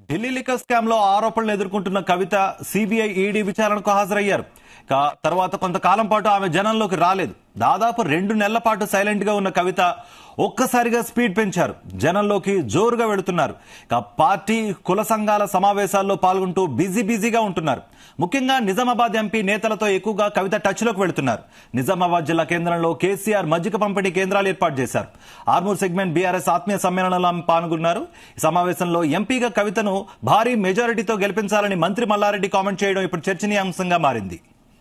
Delhi liquor scam లో ఆరోపణలు ఎదుర్కొంటున్న కవిత సిబిఐ ఈడీ విచారణకు హాజరయ్యారు కా- తర్వాత కొంతకాలం పాటు ఆమె జనంలోకి రాలేదు దాదాపు రెండు నెలల పాటు సైలెంట్ గా ఉన్న కవిత ఒక్కసారిగా స్పీడ్ పెంచారు జనంలోకి జోరుగా వెళుతున్నారు ఇక పార్టీ కుల సంఘాల సమావేశాల్లో పాల్గొంటూ బిజీ బిజీగా ఉంటున్నారు ముఖ్యంగా నిజామాబాద్ ఎంపీ నేతలతో ఎక్కువగా కవిత టచ్ లోకి వెళుతున్నారు నిజామాబాద్ జిల్లా కేంద్రంలో కేసీఆర్ మజ్జిగ పంపిణీ కేంద్రాలు ఏర్పాటు చేశారు ఆర్మూర్ సెగ్మెంట్ బీఆర్ఎస్ ఆత్మీయ సమ్మేళనంలో ఆమె పాల్గొన్నారు ఈ సమావేశంలో ఎంపీగా కవితను భారీ మెజారిటీతో గెలిపించాలని మంత్రి మల్లారెడ్డి కామెంట్ చేయడం ఇప్పుడు చర్చనీయాంశంగా మారింది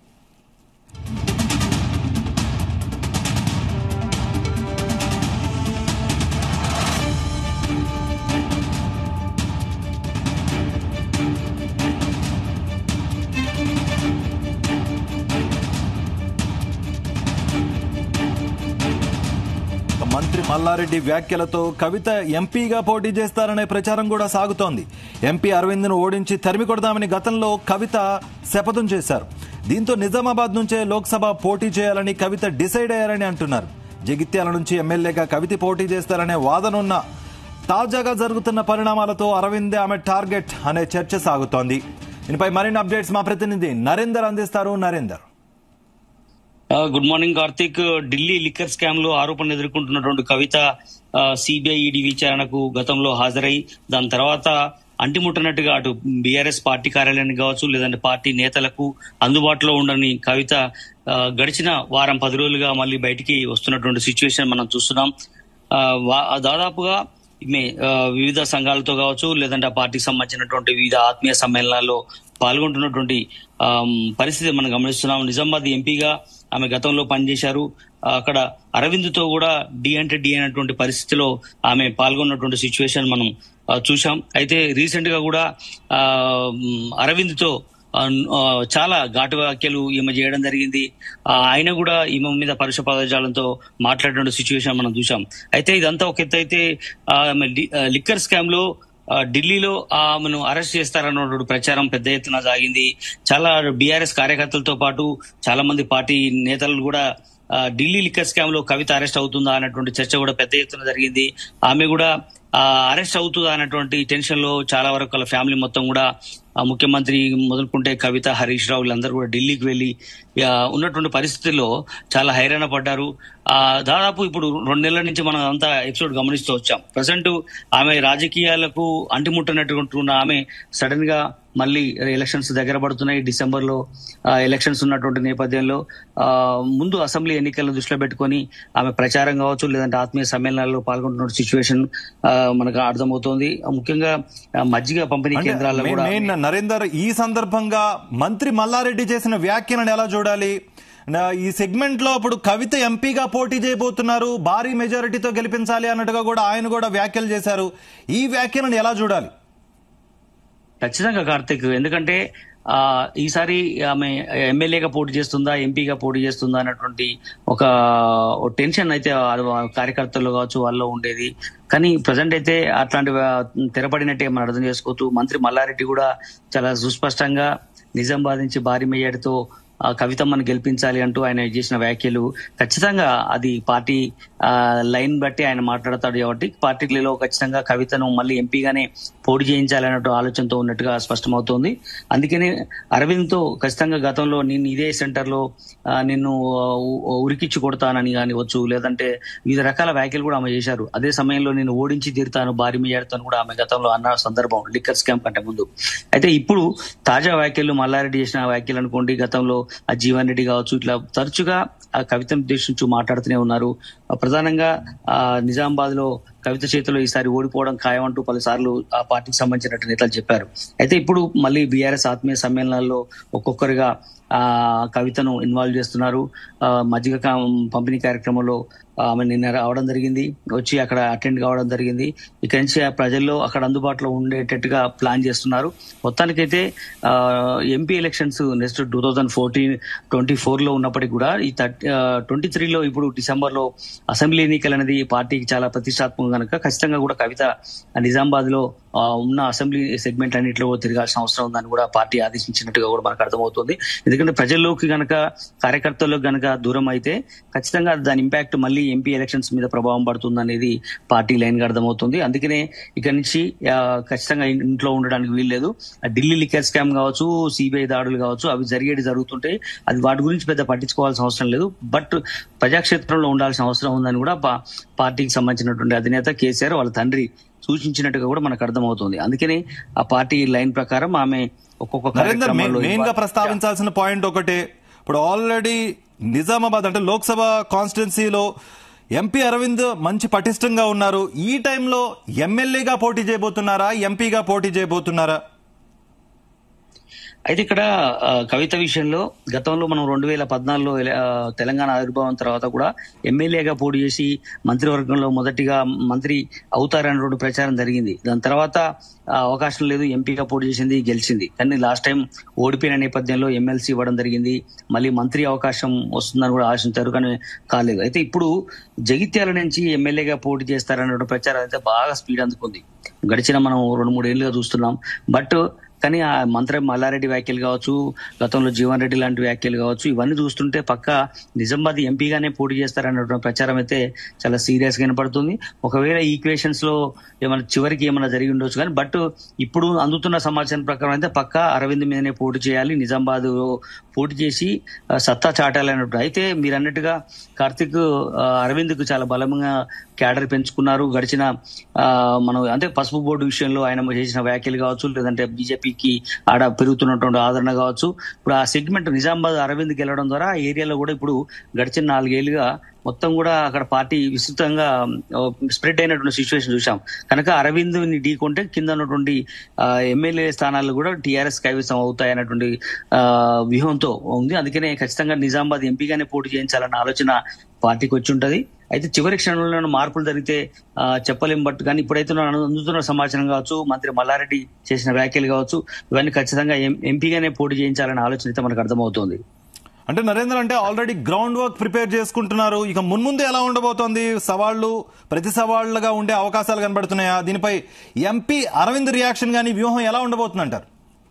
మంత్రి మల్లారెడ్డి వ్యాఖ్యలతో కవిత ఎంపీగా పోటీ చేస్తారనే ప్రచారం కూడా సాగుతోంది ఎంపీ అరవింద్ను ఓడించి తరిమి కొడదామని గతంలో కవిత శపథం చేశారు దీంతో నిజామాబాద్ నుంచే లోక్సభ పోటీ చేయాలని కవిత డిసైడ్ అయ్యారని అంటున్నారు జగిత్యాల నుంచి ఎమ్మెల్యేగా కవిత పోటీ చేస్తారనే వాదన ఉన్న తాజాగా జరుగుతున్న పరిణామాలతో అరవిందే ఆమె టార్గెట్ అనే చర్చ సాగుతోంది దీనిపై మరిన్ని అప్డేట్స్ మా ప్రతినిధి నరేందర్ అందిస్తారు నరేందర్ ఆ, good morning Karthik Delhi liquor scam లో ఆరోపణలు ఎదుర్కొంటున్నటువంటి కవిత సిబిఐ ఈడీ విచారణకు గతంలో హాజరై దాని తర్వాత అంటిముట్టనట్టుగా అటు బీఆర్ఎస్ పార్టీ కార్యాలయానికి కావచ్చు లేదంటే పార్టీ నేతలకు అందుబాటులో ఉండని కవిత ఆ, గడిచిన వారం పది రోజులుగా మళ్ళీ బయటికి వస్తున్నటువంటి సిచ్యువేషన్ మనం చూస్తున్నాం ఆ, వా- దాదాపుగా ఈమె ఆ, వివిధ సంఘాలతో కావచ్చు లేదంటే ఆ పార్టీకి సంబంధించినటువంటి వివిధ ఆత్మీయ సమ్మేళనాల్లో పాల్గొంటున్నటువంటి ఆమ్, పరిస్థితి మనం గమనిస్తున్నాం నిజామాబాద్ ఎంపీగా ఆమె గతంలో పనిచేశారు ఆ, అక్కడ అరవింద్ తో కూడా డి అంటే డి అనేటువంటి పరిస్థితిలో ఆమె పాల్గొన్నటువంటి సిచ్యువేషన్ మనం ఆ, చూశాం అయితే రీసెంట్ గా కూడా ఆ, మ్, అరవింద్ తో ఆ, ఆ, చాలా ఘాటు వ్యాఖ్యలు ఈమె చేయడం జరిగింది ఆ, ఆయన కూడా ఈమె మీద పరుష పదజాలంతో మాట్లాడిన సిచ్యువేషన్ మనం చూసాం అయితే ఇదంతా ఒక ఎత్తు అయితే ఆ, ఆమె లి- ఆ, లిక్కర్ స్కామ్ లో ఆ, ఢిల్లీలో ఆమెను అరెస్ట్ చేస్తారన్నటువంటి ప్రచారం పెద్ద ఎత్తున సాగింది చాలా బీఆర్ఎస్ కార్యకర్తలతో పాటు చాలా మంది పార్టీ నేతలు కూడా ఆ, ఢిల్లీ లిక్కర్ స్కామ్ లో కవిత అరెస్ట్ అవుతుందా అన్నటువంటి చర్చ కూడా పెద్ద ఎత్తున జరిగింది ఆమె కూడా ఆ, అరెస్ట్ అవుతుందా అన్నటువంటి టెన్షన్ లో చాలా వరకు వాళ్ళ ఫ్యామిలీ మొత్తం కూడా ఆ, ముఖ్యమంత్రి మొదలుకుంటే కవిత హరీష్ రావు వీళ్ళందరూ కూడా ఢిల్లీకి వెళ్లి ఆ, ఉన్నటువంటి పరిస్థితుల్లో చాలా హైరాణ పడ్డారు ఆ, దాదాపు ఇప్పుడు రెండు నెలల నుంచి మనం అంతా ఎపిసోడ్ గమనిస్తూ వచ్చాం ప్రజెంట్ ఆమె రాజకీయాలకు అంటిముట్టనట్టుకుంటున్న ఆమె సడన్ గా మళ్ళీ ఎలక్షన్స్ దగ్గర పడుతున్నాయి డిసెంబర్ లో ఎలక్షన్స్ ఉన్నటువంటి నేపథ్యంలో ఆ, ముందు అసెంబ్లీ ఎన్నికలను దృష్టిలో పెట్టుకొని ఆమె ప్రచారం కావచ్చు లేదంటే ఆత్మీయ సమ్మేళనాల్లో పాల్గొంటున్న సిచ్యువేషన్ మనకు అర్థమవుతోంది ముఖ్యంగా ఆ, మజ్జిగ పంపిణీ అంటే కేంద్రాల్లో మెయిన్- కూడా మెయిన్ నరేందర్ ఈ సందర్భంగా మంత్రి మల్లారెడ్డి చేసిన వ్యాఖ్యలను ఎలా చూడాలి నా- ఈ సెగ్మెంట్ లో ఇప్పుడు కవిత ఎంపీగా పోటీ చేయబోతున్నారు భారీ మెజారిటీతో గెలిపించాలి అన్నట్టుగా కూడా ఆయన కూడా వ్యాఖ్యలు చేశారు ఈ వ్యాఖ్యలను ఎలా చూడాలి ఖచ్చితంగా కార్తిక్ ఎందుకంటే ఆ ఈసారి ఆమె ఎమ్మెల్యేగా పోటీ చేస్తుందా ఎంపీగా పోటీ చేస్తుందా అన్నటువంటి ఒక ఒక టెన్షన్ అయితే ఆ కార్యకర్తల్లో కావచ్చు వాళ్ళలో ఉండేది కానీ ప్రజెంట్ అయితే అట్లాంటి తెరపడినట్టే మనం అర్థం చేసుకోవచ్చు మంత్రి మల్లారెడ్డి కూడా చాలా సుస్పష్టంగా నిజామాబాద్ నుంచి భారీ మెజార్టీతో ఆ కవితమ్మను గెలిపించాలి అంటూ ఆయన చేసిన వ్యాఖ్యలు ఖచ్చితంగా అది పార్టీ ఆ, లైన్ బట్టి ఆయన మాట్లాడతాడు కాబట్టి పార్టీలో ఖచ్చితంగా కవితను మళ్ళీ ఎంపీగానే పోటీ చేయించాలి అన్నట్టు ఆలోచనతో ఉన్నట్టుగా స్పష్టమవుతోంది అందుకనే అరవింద్ తో ఖచ్చితంగా గతంలో నేను ఇదే సెంటర్ లో ఆ, నిన్ను ఆ, ఉ- ఉరికిచ్చి కొడతానని కానివచ్చు లేదంటే వివిధ రకాల వ్యాఖ్యలు కూడా ఆమె చేశారు అదే సమయంలో నేను ఓడించి తీరుతాను భారీ మెజార్టీతో కూడా ఆమె గతంలో అన్న సందర్భం లిక్కర్ స్కామ్ కంటే ముందు అయితే ఇప్పుడు తాజా వ్యాఖ్యలు మల్లారెడ్డి చేసిన వ్యాఖ్యలు అనుకోండి గతంలో ఆ జీవన్ రెడ్డి కావచ్చు ఇట్లా తరచుగా ఆ కవితను ఉద్దేశించి మాట్లాడుతూనే ఉన్నారు ఆ ప్రధానంగా ఆ నిజామాబాద్ లో కవిత చేతిలో ఈసారి ఓడిపోవడం ఖాయం అంటూ పలుసార్లు ఆ పార్టీకి సంబంధించినట్టు నేతలు చెప్పారు అయితే ఇప్పుడు మళ్ళీ బీఆర్ఎస్ ఆత్మీయ సమ్మేళనాల్లో ఒక్కొక్కరుగా ఆ కవితను ఇన్వాల్వ్ చేస్తున్నారు ఆ మజ్జిగ కా- పంపిణీ కార్యక్రమంలో ఆమె నిన్న రావడం జరిగింది వచ్చి అక్కడ అటెండ్ కావడం జరిగింది ఇక్కడి నుంచి ఆ ప్రజల్లో అక్కడ అందుబాటులో ఉండేటట్టుగా ప్లాన్ చేస్తున్నారు మొత్తానికైతే ఆ, MP elections next two thousand fourteen twenty four లో ఉన్నప్పటికీ కూడా ఈ ట్వంటీ త్రీలో ఇప్పుడు డిసెంబర్ లో అసెంబ్లీ ఎన్నికలు అనేది పార్టీకి చాలా ప్రతిష్టాత్మకంగా కనుక ఖచ్చితంగా కూడా కవిత నిజామాబాద్ లో ఆ, ఉన్న అసెంబ్లీ సెగ్మెంట్ అన్నింటిలో తిరగాల్సిన అవసరం ఉందని కూడా పార్టీ ఆదేశించినట్టుగా కూడా మనకు అర్థమవుతుంది ఎందుకంటే ప్రజల్లోకి గనక కార్యకర్తలకు గనక దూరం అయితే ఖచ్చితంగా దాని ఇంపాక్ట్ మళ్ళీ ఎంపీ ఎలక్షన్స్ మీద ప్రభావం పడుతుంది అనేది పార్టీ లైన్ గా అర్థమవుతుంది అందుకనే ఇక నుంచి ఆ, ఖచ్చితంగా ఇంట్లో ఉండడానికి వీల్లేదు ఆ ఢిల్లీ లిక్కర్ స్కామ్ కావచ్చు సిబిఐ దాడులు కావచ్చు అవి జరిగేది జరుగుతుంటాయి అది వాటి గురించి పెద్ద పట్టించుకోవాల్సిన అవసరం లేదు బట్ ప్రజాక్షేత్రంలో ఉండాల్సిన అవసరం ఉందని కూడా పా- పార్టీకి సంబంధించినటువంటి అధినేత కేసీఆర్ వాళ్ళ తండ్రి సూచించినట్టుగా కూడా మనకు అర్థమవుతుంది అందుకని ఆ పార్టీ లైన్ ప్రకారం ఆమె ఒక్కొక్క నరేందర్ కార్యక్రమాల్లో మెయిన్ గా ఇవ్వాలి. ప్రస్తావించాల్సిన పాయింట్ ఒకటే ఇప్పుడు ఆల్రెడీ నిజామాబాద్ అంటే లోక్సభ కాన్స్టిట్యున్సీలో ఎంపీ అరవింద్ మంచి పటిష్టంగా ఉన్నారు ఈ టైంలో ఎమ్మెల్యేగా పోటీ చేయబోతున్నారా ఎంపీగా పోటీ చేయబోతున్నారా అయితే ఇక్కడ ఆ, కవిత విషయంలో గతంలో మనం రెండు వేల పద్నాలుగులో ఎల- ఆ, తెలంగాణ ఆవిర్భావం తర్వాత కూడా ఎమ్మెల్యేగా పోటీ చేసి మంత్రివర్గంలో మొదటిగా మంత్రి అవుతారన్నటువంటి ప్రచారం జరిగింది దాని తర్వాత ఆ, అవకాశం లేదు ఎంపీగా పోటీ చేసింది గెలిచింది కానీ లాస్ట్ టైం ఓడిపోయిన నేపథ్యంలో ఎమ్మెల్సీ ఇవ్వడం జరిగింది మళ్ళీ మంత్రి అవకాశం వస్తుందని కూడా ఆశించారు కానీ కాలేదు అయితే ఇప్పుడు జగిత్యాల నుంచి ఎమ్మెల్యేగా పోటీ చేస్తారన్న ప్రచారం అయితే బాగా స్పీడ్ అందుకుంది గడిచిన మనం రెండు మూడు ఏళ్ళుగా చూస్తున్నాం బట్ కానీ ఆ మంత్రి మల్లారెడ్డి వ్యాఖ్యలు కావచ్చు గతంలో జీవన్ రెడ్డి లాంటి వ్యాఖ్యలు కావచ్చు ఇవన్నీ చూస్తుంటే పక్క నిజామాబాద్ ఎంపీగానే పోటీ చేస్తారన్న ప్రచారం అయితే చాలా సీరియస్ గా కనపడుతుంది ఒకవేళ ఈక్వేషన్స్ లో ఏమైనా చివరికి ఏమైనా జరిగి ఉండొచ్చు కానీ బట్ ఇప్పుడు అందుతున్న సమాచారం ప్రకారం అయితే పక్క అరవింద్ మీదనే పోటీ చేయాలి నిజామాబాద్ పోటీ చేసి ఆ, సత్తా చాటాలి అన్నట్టు అయితే మీరు అన్నట్టుగా కార్తిక్ అరవింద్ కు చాలా బలంగా క్యాడర్ పెంచుకున్నారు గడిచిన ఆ, మనం అంటే పసుపు బోర్డు విషయంలో ఆయన చేసిన వ్యాఖ్యలు కావచ్చు లేదంటే బీజేపీకి ఆడ పెరుగుతున్నటువంటి ఆదరణ కావచ్చు ఇప్పుడు ఆ సెగ్మెంట్ నిజామాబాద్ అరవింద్ గెలవడం ద్వారా ఆ ఏరియాలో కూడా ఇప్పుడు గడిచిన నాలుగేళ్లుగా మొత్తం కూడా అక్కడ పార్టీ విస్తృతంగా స్ప్రెడ్ అయినటువంటి సిచ్యువేషన్ చూసాం కనుక అరవింద్ ని ఢీకొంటే కింద ఉన్నటువంటి ఎమ్మెల్యే స్థానాలు కూడా టీఆర్ఎస్ కైవసం అవుతాయన్నటువంటి ఆ, వ్యూహంతో ఉంది అందుకనే ఖచ్చితంగా నిజామాబాద్ ఎంపీగానే పోటీ చేయించాలన్న ఆలోచన పార్టీకి వచ్చి ఉంటది అయితే చివరి క్షణంలో మార్పులు జరిగితే ఆ, చెప్పలేం బట్ కానీ ఇప్పుడైతే మనం అందుతున్న సమాచారం కావచ్చు మంత్రి మల్లారెడ్డి చేసిన వ్యాఖ్యలు కావచ్చు ఇవన్నీ ఖచ్చితంగా ఎం- ఎంపీగానే పోటీ చేయించాలన్న ఆలోచన అయితే మనకు అర్థమవుతోంది అంటే నరేంద్ర అంటే ఆల్రెడీ గ్రౌండ్ వర్క్ ప్రిపేర్ చేసుకుంటున్నారు ఇక మున్ముందు ఎలా ఉండబోతోంది సవాళ్లు ప్రతి సవాళ్లుగా ఉండే అవకాశాలు కనబడుతున్నాయా దీనిపై ఎంపీ అరవింద్ రియాక్షన్ గానీ వ్యూహం ఎలా ఉండబోతుంది అంటారు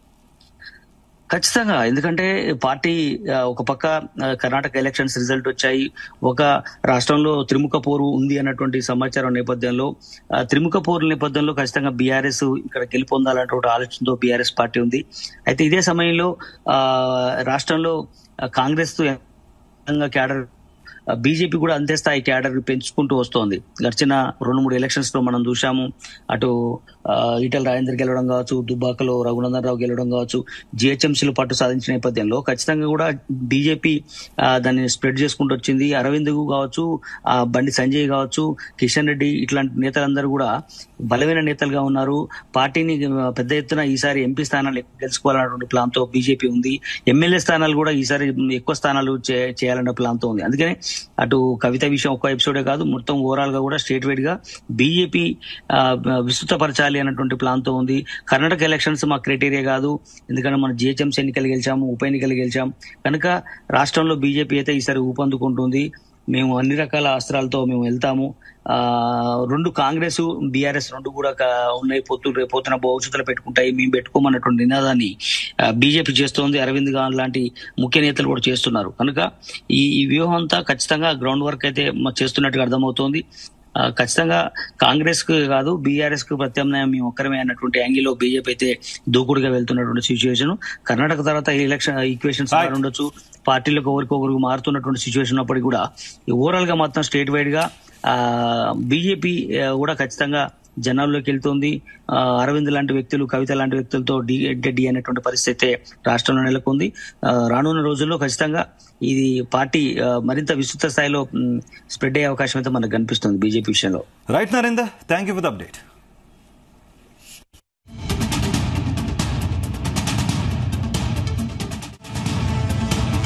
ఖచ్చితంగా ఎందుకంటే పార్టీ ఆ, ఒక పక్క ఆ, కర్ణాటక ఎలక్షన్స్ రిజల్ట్ వచ్చాయి ఒక రాష్ట్రంలో త్రిముఖ పోరు ఉంది అన్నటువంటి సమాచారం నేపథ్యంలో ఆ, త్రిముఖ పోరు నేపథ్యంలో ఖచ్చితంగా బీఆర్ఎస్ ఇక్కడ గెలుపొందాలన్నటువంటి ఆలోచనతో బీఆర్ఎస్ పార్టీ ఉంది అయితే ఇదే సమయంలో ఆ రాష్ట్రంలో ఆ, కాంగ్రెస్ తో క్యాడర్ బీజేపీ కూడా అంతే స్థాయి క్యాడర్ పెంచుకుంటూ వస్తోంది గడిచిన రెండు మూడు ఎలక్షన్స్ లో మనం చూసాము అటు ఆ, ఈటల రాజేందర్ గెలవడం కావచ్చు దుబ్బాకలో రఘునందన్ రావు గెలవడం కావచ్చు జిహెచ్ఎంసీలో పట్టు సాధించిన నేపథ్యంలో ఖచ్చితంగా కూడా బీజేపీ దాన్ని స్ప్రెడ్ చేసుకుంటూ వచ్చింది అరవింద్ కావచ్చు ఆ బండి సంజయ్ కావచ్చు కిషన్ రెడ్డి ఇట్లాంటి నేతలందరూ కూడా బలమైన నేతలుగా ఉన్నారు పార్టీని ఆ, పెద్ద ఎత్తున ఈసారి ఎంపీ స్థానాలు ఎక్కువ గెలుచుకోవాలన్నటువంటి ప్లాన్ తో బీజేపీ ఉంది ఎమ్మెల్యే స్థానాలు కూడా ఈసారి ఎక్కువ స్థానాలు చే- చేయాలన్న ప్లాన్ తో ఉంది అందుకనే అటు కవిత విషయం ఒక్క ఎపిసోడే కాదు మొత్తం ఓవరాల్ గా కూడా స్టేట్ వైడ్ గా బీజేపీ విస్తృతపరచాలి అన్నటువంటి ప్లాన్ తో ఉంది కర్ణాటక ఎలక్షన్స్ మా క్రైటీరియా కాదు ఎందుకంటే మనం జిహెచ్ఎంసీ ఎన్నికలు గెలిచాము ఉప ఎన్నికలు గెలిచాం కనుక రాష్ట్రంలో బీజేపీ అయితే ఈసారి ఊపందుకుంటుంది మేము అన్ని రకాల అస్త్రాలతో మేము వెళ్తాము ఆ రెండు కాంగ్రెస్ బీఆర్ఎస్ రెండు కూడా క- ఉన్నాయి పొత్తు రేపు పోతున్న భవిష్యత్తులో పెట్టుకుంటాయి మేము పెట్టుకోమన్నటువంటి నినాదాన్ని బీజేపీ చేస్తోంది అరవింద్ గాన్ లాంటి ముఖ్య నేతలు కూడా చేస్తున్నారు కనుక ఈ ఈ వ్యూహం అంతా ఖచ్చితంగా గ్రౌండ్ వర్క్ అయితే మ- చేస్తున్నట్టుగా అర్థమవుతోంది ఆ, ఖచ్చితంగా కాంగ్రెస్ కు కాదు బీఆర్ఎస్ కు ప్రత్యామ్నాయం మేము ఒక్కరమే అన్నటువంటి యాంగిల్ లో బీజేపీ అయితే దూకుడుగా వెళ్తున్నటువంటి సిచ్యువేషన్ కర్ణాటక తర్వాత ఈ ఎలక్షన్ ఈక్వేషన్స్ Right. ఉండొచ్చు పార్టీలకు ఒకరికొకరికి మారుతున్నటువంటి సిచ్యువేషన్ ఉన్నప్పటికీ కూడా ఓవరాల్ గా మొత్తం స్టేట్ వైడ్ గా బీజేపీ కూడా ఖచ్చితంగా జనాల్లోకి వెళ్తుంది ఆ, అరవింద్ లాంటి వ్యక్తులు కవిత లాంటి వ్యక్తులతో డి డి అనేటువంటి పరిస్థితి అయితే రాష్ట్రంలో నెలకొంది ఆ, రానున్న రోజుల్లో ఖచ్చితంగా ఇది పార్టీ ఆ, మరింత విస్తృత స్థాయిలో స్ప్రెడ్ అయ్యే అవకాశం అయితే మనకు కనిపిస్తుంది బీజేపీ విషయంలో right Narender thank you for the update